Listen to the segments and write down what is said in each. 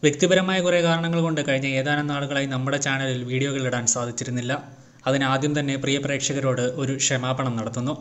വ്യക്തിപരമായ കുറേ കാരണങ്ങൾ കൊണ്ട് കഴിഞ്ഞ ഏതാനും നാളുകളായി നമ്മുടെ ചാനലിൽ വീഡിയോകൾ ഇടാൻ സാധിച്ചിരുന്നില്ല അതിനാദ്യം തന്നെ പ്രിയ പ്രേക്ഷകരോട് ഒരു ക്ഷമാപണം നടത്തുന്നു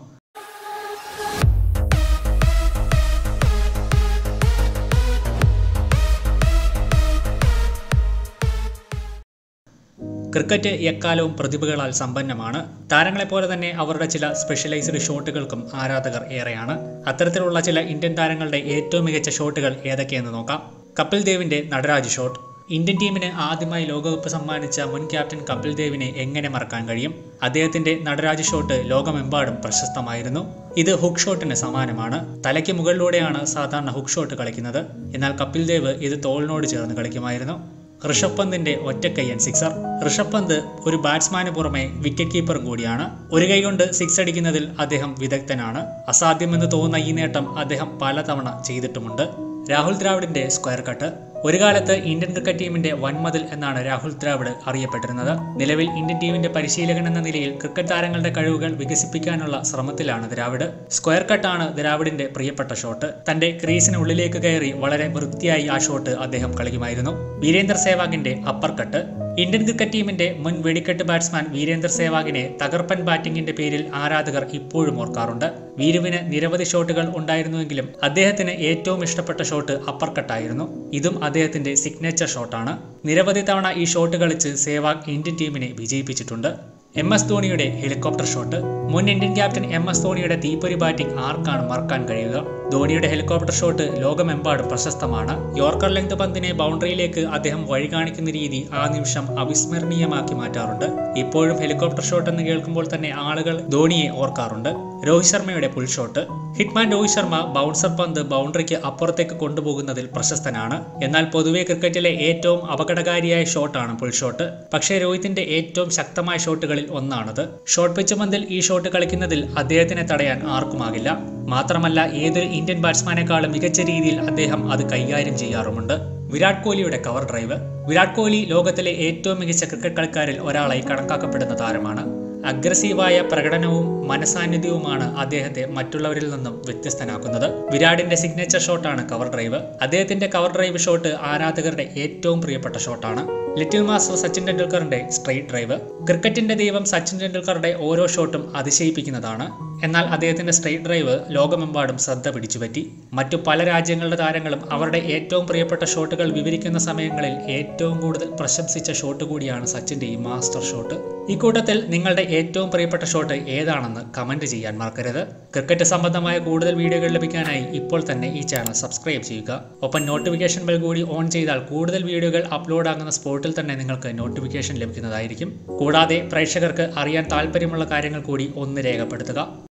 ക്രിക്കറ്റ് എക്കാലവും പ്രതിഭകളാൽ സമ്പന്നമാണ് താരങ്ങളെപ്പോലെ തന്നെ അവരുടെ ചില സ്പെഷ്യലൈസ്ഡ് ഷോട്ടുകൾക്കും ആരാധകർ ഏറെയാണ് അത്തരത്തിലുള്ള ചില ഇന്ത്യൻ താരങ്ങളുടെ ഏറ്റവും മികച്ച ഷോട്ടുകൾ ഏതൊക്കെയെന്ന് നോക്കാം കപിൽ ദേവിന്റെ നടരാജ് ഷോട്ട് ഇന്ത്യൻ ടീമിന് ആദ്യമായി ലോകകപ്പ് സമ്മാനിച്ച മുൻ ക്യാപ്റ്റൻ കപിൽ ദേവിനെ എങ്ങനെ മറക്കാൻ കഴിയും അദ്ദേഹത്തിന്റെ നടരാജ് ഷോട്ട് ലോകമെമ്പാടും പ്രശസ്തമായിരുന്നു ഇത് ഹുക്ക് ഷോട്ടിന് സമാനമാണ് തലയ്ക്ക് മുകളിലൂടെയാണ് സാധാരണ ഹുക്ക് ഷോട്ട് കളിക്കുന്നത് എന്നാൽ കപിൽ ദേവ് ഇത് തോളിനോട് ചേർന്ന് കളിക്കുമായിരുന്നു ഋഷഭ് പന്തിന്റെ ഒറ്റക്കയ്യൻ സിക്സർ ഋഷഭ് പന്ത് ഒരു ബാറ്റ്സ്മാന് പുറമെ വിക്കറ്റ് കീപ്പറും കൂടിയാണ് ഒരു കൈ കൊണ്ട് സിക്സ് അടിക്കുന്നതിൽ അദ്ദേഹം വിദഗ്ധനാണ് അസാധ്യമെന്ന് തോന്നുന്ന ഈ നേട്ടം അദ്ദേഹം പലതവണ ചെയ്തിട്ടുമുണ്ട് രാഹുൽ ദ്രാവിഡിന്റെ സ്ക്വയർ കട്ട് ഒരു കാലത്ത് ഇന്ത്യൻ ക്രിക്കറ്റ് ടീമിന്റെ വൻമതിൽ എന്നാണ് രാഹുൽ ദ്രാവിഡ് അറിയപ്പെട്ടിരുന്നത് നിലവിൽ ഇന്ത്യൻ ടീമിന്റെ പരിശീലകൻ എന്ന നിലയിൽ ക്രിക്കറ്റ് താരങ്ങളുടെ കഴിവുകൾ വികസിപ്പിക്കാനുള്ള ശ്രമത്തിലാണ് ദ്രാവിഡ് സ്ക്വയർ കട്ടാണ് ദ്രാവിഡിന്റെ പ്രിയപ്പെട്ട ഷോട്ട് തന്റെ ക്രീസിനുള്ളിലേക്ക് കയറി വളരെ വൃത്തിയായി ആ ഷോട്ട് അദ്ദേഹം കളിക്കുമായിരുന്നു വീരേന്ദർ സേവാഗിന്റെ അപ്പർ കട്ട് ഇന്ത്യൻ ക്രിക്കറ്റ് ടീമിന്റെ മുൻ വെടിക്കെട്ട് ബാറ്റ്സ്മാൻ വീരേന്ദർ സേവാഗിനെ തകർപ്പൻ ബാറ്റിംഗിന്റെ പേരിൽ ആരാധകർ ഇപ്പോഴും ഓർക്കാറുണ്ട് വീരുവിന് നിരവധി ഷോട്ടുകൾ ഉണ്ടായിരുന്നുവെങ്കിലും അദ്ദേഹത്തിന് ഏറ്റവും ഇഷ്ടപ്പെട്ട ഷോട്ട് അപ്പർ കട്ടായിരുന്നു ഇതും അദ്ദേഹത്തിന്റെ സിഗ്നേച്ചർ ഷോട്ടാണ് നിരവധി തവണ ഈ ഷോട്ട് കളിച്ച് സേവാഗ് ഇന്ത്യൻ ടീമിനെ വിജയിപ്പിച്ചിട്ടുണ്ട് എം എസ് ധോണിയുടെ ഹെലികോപ്റ്റർ ഷോട്ട് മുൻ ഇന്ത്യൻ ക്യാപ്റ്റൻ എം എസ് ധോണിയുടെ തീപ്പൊരി ബാറ്റിംഗ് ആർക്കാണ് മറക്കാൻ കഴിയുക ധോണിയുടെ ഹെലികോപ്റ്റർ ഷോട്ട് ലോകമെമ്പാടും പ്രശസ്തമാണ് യോർക്കർ ലെങ്ത് പന്തിനെ ബൗണ്ടറിയിലേക്ക് അദ്ദേഹം വഴി കാണിക്കുന്ന രീതി ആ നിമിഷം അവിസ്മരണീയമാക്കി മാറ്റാറുണ്ട് ഇപ്പോഴും ഹെലികോപ്റ്റർ ഷോട്ട് എന്ന് കേൾക്കുമ്പോൾ തന്നെ ആളുകൾ ധോണിയെ ഓർക്കാറുണ്ട് രോഹിത് ശർമ്മയുടെ pull shot hitman Rohit Sharma bouncer പന്ത് ബൗണ്ടറിക്ക് അപ്പുറത്തേക്ക് കൊണ്ടുപോകുന്നതിൽ പ്രശസ്തനാണ് എന്നാൽ പൊതുവെ ക്രിക്കറ്റിലെ ഏറ്റവും അപകടകാരിയായ ഷോട്ടാണ് പുൾ ഷോട്ട് പക്ഷേ രോഹിത്തിന്റെ ഏറ്റവും ശക്തമായ ഷോട്ടുകളിൽ ഒന്നാണത് ഷോർട്ട് പിച്ച് പന്തിൽ ഈ ഷോട്ട് കളിക്കുന്നതിൽ അദ്ദേഹത്തിനെ തടയാൻ ആർക്കുമാകില്ല മാത്രമല്ല ഏതൊരു ഇന്ത്യൻ ബാറ്റ്സ്മാനേക്കാളും മികച്ച രീതിയിൽ അദ്ദേഹം അത് കൈകാര്യം ചെയ്യാറുമുണ്ട് വിരാട് കോഹ്ലിയുടെ കവർ ഡ്രൈവ് വിരാട് കോഹ്ലി ലോകത്തിലെ ഏറ്റവും മികച്ച ക്രിക്കറ്റ് കളിക്കാരിൽ ഒരാളായി കണക്കാക്കപ്പെടുന്ന താരമാണ് അഗ്രസീവായ പ്രകടനവും മനസാന്നിധ്യവുമാണ് അദ്ദേഹത്തെ മറ്റുള്ളവരിൽ നിന്നും വ്യത്യസ്തനാക്കുന്നത് വിരാടിന്റെ സിഗ്നേച്ചർ ഷോട്ടാണ് കവർ ഡ്രൈവ് അദ്ദേഹത്തിന്റെ കവർ ഡ്രൈവ് ഷോട്ട് ആരാധകരുടെ ഏറ്റവും പ്രിയപ്പെട്ട ഷോട്ടാണ് ലിറ്റിൽ മാസ്റ്റർ സച്ചിൻ ടെണ്ടുൽക്കറിന്റെ സ്ട്രെയിറ്റ് ഡ്രൈവ് ക്രിക്കറ്റിന്റെ ദൈവം സച്ചിൻ ടെണ്ടുൽക്കറുടെ ഓരോ ഷോട്ടും അതിശയിപ്പിക്കുന്നതാണ് എന്നാൽ അദ്ദേഹത്തിന്റെ സ്ട്രെയിറ്റ് ഡ്രൈവ് ലോകമെമ്പാടും ശ്രദ്ധ പിടിച്ചുപറ്റി മറ്റു പല രാജ്യങ്ങളുടെ താരങ്ങളും അവരുടെ ഏറ്റവും പ്രിയപ്പെട്ട ഷോട്ടുകൾ വിവരിക്കുന്ന സമയങ്ങളിൽ ഏറ്റവും കൂടുതൽ പ്രശംസിച്ച ഷോട്ട് കൂടിയാണ് സച്ചിന്റെ ഈ മാസ്റ്റർ ഷോട്ട് ഈ കൂട്ടത്തിൽ നിങ്ങളുടെ ഏറ്റവും പ്രിയപ്പെട്ട ഷോട്ട് ഏതാണെന്ന് കമന്റ് ചെയ്യാൻ മറക്കരുത് ക്രിക്കറ്റ് സംബന്ധമായ കൂടുതൽ വീഡിയോകൾ ലഭിക്കാനായി ഇപ്പോൾ തന്നെ ഈ ചാനൽ സബ്സ്ക്രൈബ് ചെയ്യുക ഒപ്പം നോട്ടിഫിക്കേഷൻ ബെൽ കൂടി ഓൺ ചെയ്താൽ കൂടുതൽ വീഡിയോകൾ അപ്ലോഡ് ആകുന്ന സ്പോട്ടിൽ തന്നെ നിങ്ങൾക്ക് നോട്ടിഫിക്കേഷൻ ലഭിക്കുന്നതായിരിക്കും കൂടാതെ പ്രേക്ഷകർക്ക് അറിയാൻ താല്പര്യമുള്ള കാര്യങ്ങൾ കൂടി ഒന്ന് രേഖപ്പെടുത്തുക